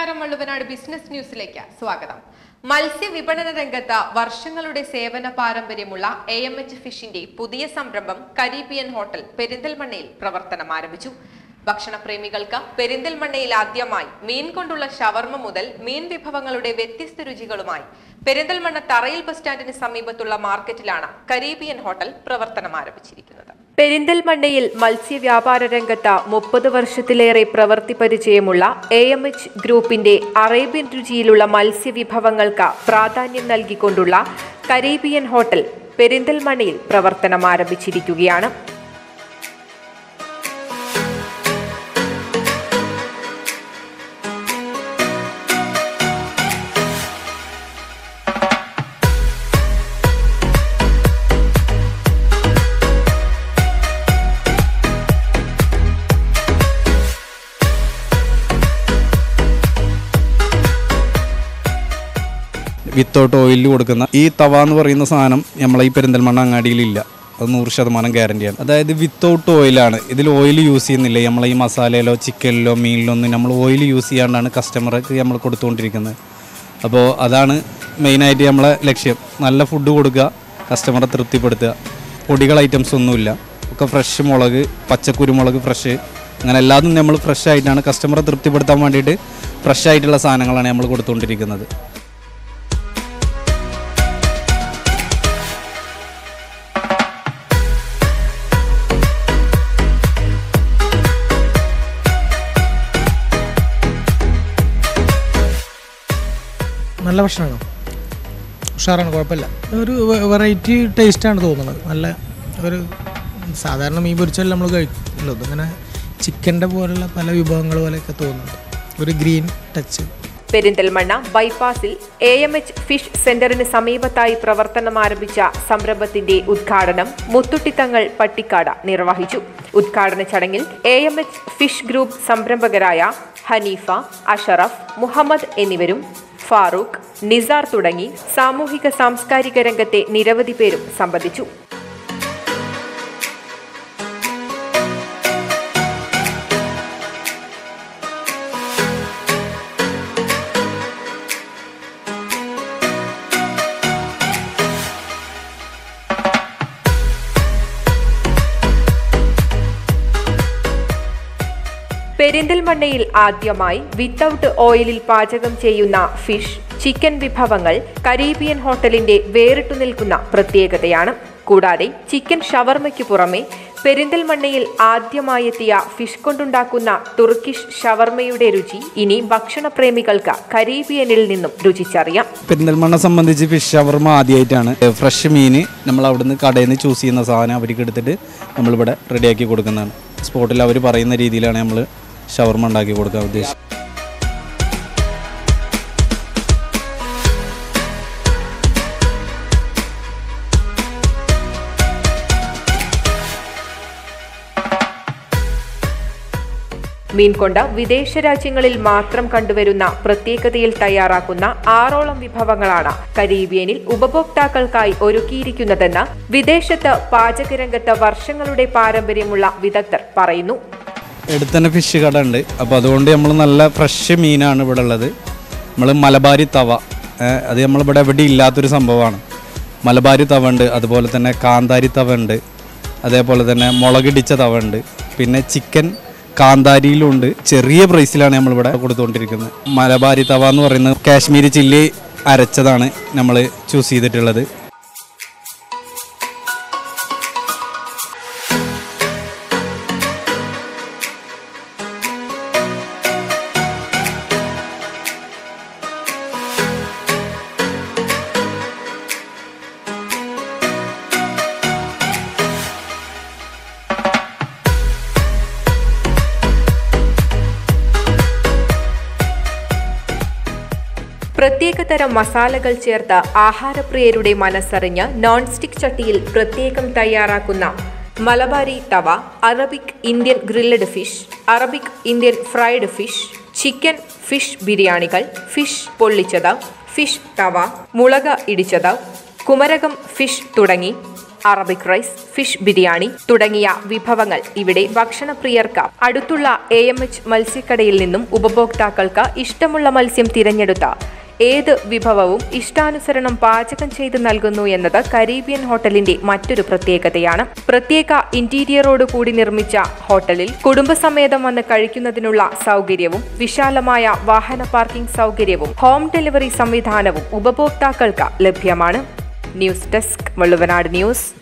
നമസ്കാരം വള്ളുവനാട് ബിസിനസ് ന്യൂസിലേക്ക് സ്വാഗതം മത്സ്യ വിപണന രംഗത്ത് വർഷങ്ങളുടെ സേവന പാരമ്പര്യമുള്ള എ എം എച്ച് ഫിഷിന്റെ പുതിയ സംരംഭം കരീബിയൻ ഹോട്ടൽ പെരിന്തൽമണ്ണയിൽ പ്രവർത്തനം ആരംഭിച്ചു ഭക്ഷണപ്രേമികൾക്ക് പെരിന്തൽമണ്ണയിൽ ആദ്യമായി മീൻ കൊണ്ടുള്ള ഷവർമ മുതൽ മീൻ വിഭവങ്ങളുടെ വ്യത്യസ്ത രുചികളുമായി പെരിന്തൽമണ്ണ തറയിൽ ബസ് സ്റ്റാൻഡിന് സമീപത്തുള്ള മാർക്കറ്റിലാണ് കരീബിയൻ ഹോട്ടൽ പ്രവർത്തനം ആരംഭിച്ചിരിക്കുന്നത് പെരിന്തൽമണ്ണയിൽ മത്സ്യവ്യാപാര രംഗത്ത് മുപ്പത് വർഷത്തിലേറെ പ്രവൃത്തി പരിചയമുള്ള എ എം എച്ച് ഗ്രൂപ്പിന്റെ അറേബ്യൻ രുചിയിലുള്ള മത്സ്യവിഭവങ്ങൾക്ക് പ്രാധാന്യം നൽകിക്കൊണ്ടുള്ള കരീബിയൻ ഹോട്ടൽ പെരിന്തൽമണ്ണയിൽ പ്രവർത്തനം ആരംഭിച്ചിരിക്കുകയാണ് വിത്തൗട്ട് ഓയിലിൽ കൊടുക്കുന്ന ഈ തവ എന്ന് പറയുന്ന സാധനം നമ്മളെ ഈ പെരിന്തൽമണ്ണ അങ്ങാടിയിലില്ല അത് നൂറ് ശതമാനം ഗ്യാരണ്ടിയാണ് അതായത് വിത്തൗട്ട് ഓയിലാണ് ഇതിൽ ഓയിൽ യൂസ് ചെയ്യുന്നില്ല നമ്മളെ ഈ മസാലയിലോ ചിക്കനിലോ മീനിലോ ഒന്നും നമ്മൾ ഓയിൽ യൂസ് ചെയ്യാണ്ടാണ് കസ്റ്റമർക്ക് നമ്മൾ കൊടുത്തുകൊണ്ടിരിക്കുന്നത് അപ്പോൾ അതാണ് മെയിനായിട്ട് നമ്മളെ ലക്ഷ്യം നല്ല ഫുഡ് കൊടുക്കുക കസ്റ്റമറെ തൃപ്തിപ്പെടുത്തുക പൊടികൾ ഐറ്റംസ് ഒന്നുമില്ല ഒക്കെ ഫ്രഷ് മുളക് പച്ചക്കുരുമുളക് ഫ്രഷ് അങ്ങനെ എല്ലാതും നമ്മൾ ഫ്രഷ് ആയിട്ടാണ് കസ്റ്റമറെ തൃപ്തിപ്പെടുത്താൻ വേണ്ടിയിട്ട് ഫ്രഷ് ആയിട്ടുള്ള സാധനങ്ങളാണ് നമ്മൾ കൊടുത്തുകൊണ്ടിരിക്കുന്നത് നല്ല ഭക്ഷണമാണ് ഉഷാറാണ് കുഴപ്പമില്ല ഒരു വെറൈറ്റി ടേസ്റ്റാണ് തോന്നുന്നത് നല്ല ഒരു സാധാരണ മീൻ പൊരിച്ചാൽ നമ്മൾ കഴിക്കില്ല ഇതിങ്ങനെ ചിക്കൻ്റെ പോലുള്ള പല വിഭവങ്ങൾ പോലെയൊക്കെ തോന്നുന്നുണ്ട് ഒരു ഗ്രീൻ ടച്ച് പെരിന്തൽമണ്ണ ബൈപ്പാസിൽ എ എം എച്ച് ഫിഷ് സെന്ററിന് സമീപത്തായി പ്രവർത്തനം ആരംഭിച്ച സംരംഭത്തിന്റെ ഉദ്ഘാടനം മുത്തുട്ടിത്തങ്ങൾ പട്ടിക്കാട് നിർവഹിച്ചു ഉദ്ഘാടന ചടങ്ങിൽ A M H fish group സംരംഭകരായ ഹനീഫ അഷറഫ് മുഹമ്മദ് എന്നിവരും ഫാറൂഖ് നിസാർ തുടങ്ങി സാമൂഹിക സാംസ്കാരിക രംഗത്തെ നിരവധി പേരും സംബന്ധിച്ചു പെരിന്തൽമണ്ണയിൽ ആദ്യമായി വിത്തൌട്ട് ഓയിലിൽ പാചകം ചെയ്യുന്ന ഫിഷ് ചിക്കൻ വിഭവങ്ങൾ കരീബിയൻ ഹോട്ടലിന്റെ വേറിട്ടു നിൽക്കുന്ന പ്രത്യേകതയാണ് കൂടാതെ ചിക്കൻ ഷവർമയ്ക്ക് പുറമെ പെരിന്തൽമണ്ണയിൽ ആദ്യമായി എത്തിയ ഫിഷ് കൊണ്ടുണ്ടാക്കുന്ന തുർക്കിഷ് ഷവർമയുടെ രുചി ഇനി ഭക്ഷണപ്രേമികൾക്ക് കരീബിയനിൽ നിന്നും രുചിച്ചറിയാം പെരിന്തൽമണ്ണ സംബന്ധിച്ച് ഫിഷ് ഷവർമ ആദ്യമായിട്ടാണ് ഫ്രഷ് മീൻ നമ്മൾ അവിടുന്ന് കടയിൽ നിന്ന് ചൂസ് ചെയ്യുന്ന സാധനം അവർക്ക് എടുത്തിട്ട് നമ്മളിവിടെ റെഡിയാക്കി കൊടുക്കുന്നതാണ് സ്പോട്ടിൽ അവർ പറയുന്ന രീതിയിലാണ് നമ്മൾ ഷവർമ ഉണ്ടാക്കി കൊടുക്കാൻ ഉദ്ദേശിച്ചത് മീൻ കൊണ്ട് വിദേശ രാജ്യങ്ങളിൽ മാത്രം കണ്ടുവരുന്ന പ്രത്യേകതയിൽ തയ്യാറാക്കുന്ന ആറോളം വിഭവങ്ങളാണ് കരീബിയനിൽ ഉപഭോക്താക്കൾക്കായി ഒരുക്കിയിരിക്കുന്നതെന്ന് വിദേശത്ത് പാചകരംഗത്ത് വർഷങ്ങളുടെ പാരമ്പര്യമുള്ള വിദഗ്ധർ പറയുന്നു എടുത്ത് തന്നെ ഫിഷ് കട ഉണ്ട് അപ്പോൾ അതുകൊണ്ട് നമ്മൾ നല്ല ഫ്രഷ് മീനാണ് ഇവിടെ ഉള്ളത് നമ്മൾ മലബാരി തവ ഏഹ് അത് നമ്മളിവിടെ എവിടെ ഇല്ലാത്തൊരു സംഭവമാണ് മലബാരി തവ ഉണ്ട് അതുപോലെ തന്നെ കാന്താരി തവ ഉണ്ട് അതേപോലെ തന്നെ മുളകിടിച്ച തവ ഉണ്ട് പിന്നെ ചിക്കൻ കാന്താരിയിലുണ്ട് ചെറിയ പ്രൈസിലാണ് നമ്മളിവിടെ കൊടുത്തുകൊണ്ടിരിക്കുന്നത് മലബാരി തവ എന്ന് പറയുന്നത് കാശ്മീരി ചില്ലി അരച്ചതാണ് നമ്മൾ ചൂസ് ചെയ്തിട്ടുള്ളത് പ്രത്യേകതരം മസാലകൾ ചേർത്ത് ആഹാരപ്രിയരുടെ മനസ്സറിഞ്ഞ് നോൺ സ്റ്റിക് ചട്ടിയിൽ പ്രത്യേകം തയ്യാറാക്കുന്ന Malabari tawa Arabic Indian grilled fish Arabic Indian fried fish chicken fish ബിരിയാണികൾ ഫിഷ് പൊള്ളിച്ചത് ഫിഷ് തവ മുളക് ഇടിച്ചത് കുമരകം ഫിഷ് തുടങ്ങി അറബിക് റൈസ് ഫിഷ് ബിരിയാണി തുടങ്ങിയ വിഭവങ്ങൾ ഇവിടെ ഭക്ഷണപ്രിയർക്ക് അടുത്തുള്ള എ എം എച്ച് മത്സ്യക്കടയിൽ നിന്നും ഉപഭോക്താക്കൾക്ക് ഇഷ്ടമുള്ള മത്സ്യം തിരഞ്ഞെടുത്ത ഏത് വിഭവവും ഇഷ്ടാനുസരണം പാചകം ചെയ്ത് നൽകുന്നു എന്നത് കരീബിയൻ ഹോട്ടലിന്റെ മറ്റൊരു പ്രത്യേകതയാണ് പ്രത്യേക ഇന്റീരിയറോട് കൂടി നിർമ്മിച്ച ഹോട്ടലിൽ കുടുംബസമേതം വന്ന് കഴിക്കുന്നതിനുള്ള സൗകര്യവും വിശാലമായ വാഹന പാർക്കിംഗ് സൗകര്യവും ഹോം ഡെലിവറി സംവിധാനവും ഉപഭോക്താക്കൾക്ക് ലഭ്യമാണ് ന്യൂസ് ഡെസ്ക് വള്ളുവനാട് ന്യൂസ്